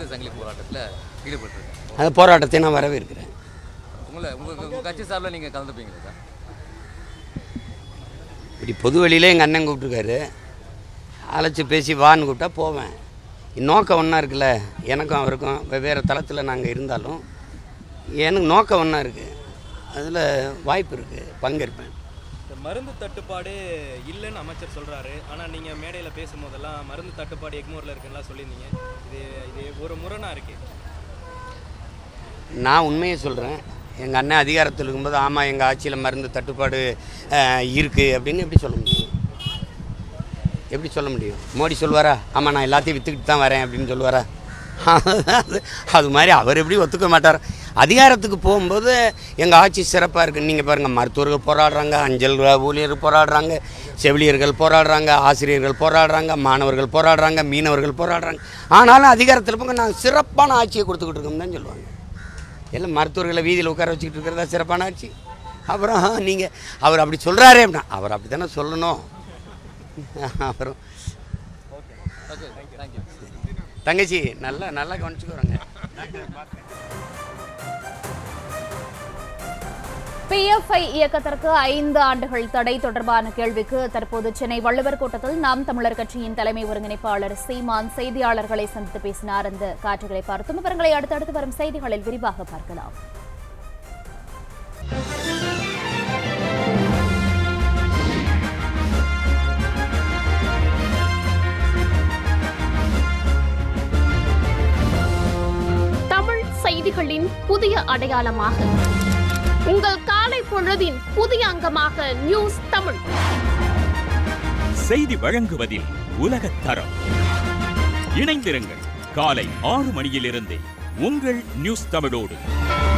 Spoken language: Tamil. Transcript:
சங்கிலி போராட்டத்தில் ஈடுபட்டிருக்கேன் அந்த போராட்டத்தை நான் வரவேற்கிறேன் உங்களை உங்கள் உங்கள் கட்சி சார்பில் நீங்கள் கலந்துப்பீங்களா சார் இப்படி பொது வெளியில எங்கள் அண்ணன் கூப்பிட்ருக்காரு அழைச்சி பேசி வான்னு கூப்பிட்டா போவேன் நோக்கம் ஒன்றா இருக்குல்ல எனக்கும் அவருக்கும் வெவ்வேறு தளத்தில் நாங்கள் இருந்தாலும் எனக்கு நோக்கம் ஒன்றா இருக்குது அதில் வாய்ப்பு இருக்குது பங்கேற்பேன் இந்த மருந்து தட்டுப்பாடு இல்லைன்னு அமைச்சர் சொல்றாரு ஆனா நீங்க மேடையில பேசும்போதெல்லாம் மருந்து தட்டுப்பாடு எக்மோர்ல இருக்குன்னா சொல்லியிருந்தீங்க இது இது ஒரு முரணா இருக்கு நான் உண்மையை சொல்கிறேன் எங்கள் அண்ணன் அதிகாரத்தில் இருக்கும்போது ஆமாம் எங்கள் ஆட்சியில் மருந்து தட்டுப்பாடு இருக்குது அப்படின்னு எப்படி சொல்ல முடியும் எப்படி சொல்ல முடியும் மோடி சொல்லுவாரா ஆமாம் நான் எல்லாத்தையும் விற்றுக்கிட்டு தான் வரேன் அப்படின்னு சொல்லுவாரா அது அது மாதிரி அவர் எப்படி ஒத்துக்க மாட்டார் அதிகாரத்துக்கு போகும்போது எங்கள் ஆட்சி சிறப்பாக இருக்குது நீங்கள் பாருங்கள் மருத்துவர்கள் போராடுறாங்க அஞ்சல் ஊழியர் போராடுறாங்க செவிலியர்கள் போராடுறாங்க ஆசிரியர்கள் போராடுறாங்க மாணவர்கள் போராடுறாங்க மீனவர்கள் போராடுறாங்க ஆனாலும் அதிகாரத்தில் போங்க நாங்கள் சிறப்பான ஆட்சியை கொடுத்துக்கிட்டு இருக்கோம் தான் சொல்லுவாங்க எல்லாம் மருத்துவர்களை வீதியில் உட்கார வச்சுக்கிட்டு இருக்கிறதா சிறப்பான ஆட்சி அப்புறம் நீங்கள் அவர் அப்படி சொல்கிறாரே அப்படின்னா அவர் அப்படி தானே சொல்லணும் அப்புறம் ஓகே தேங்க்யூ தங்கச்சி நல்லா நல்லா கவனிச்சுக்குறாங்க பிஎஃப்ஐ இயக்கத்திற்கு ஐந்து ஆண்டுகள் தடை தொடர்பான கேள்விக்கு தற்போது சென்னை வள்ளுவர் கோட்டத்தில் நாம் தமிழர் கட்சியின் தலைமை ஒருங்கிணைப்பாளர் சீமான் செய்தியாளர்களை சந்தித்து பேசினார் அந்த காட்சிகளை பார்த்தும் விவரங்களை அடுத்தடுத்து வரும் செய்திகளில் விரிவாக பார்க்கலாம் தமிழ் செய்திகளின் புதிய அடையாளமாக உங்கள் காலை பொழுதின் புதிய அங்கமாக நியூஸ் தமிழ் செய்தி வழங்குவதில் உலகத் தரம் இணைந்திருங்கள் காலை ஆறு மணியிலிருந்தே உங்கள் நியூஸ் தமிழோடு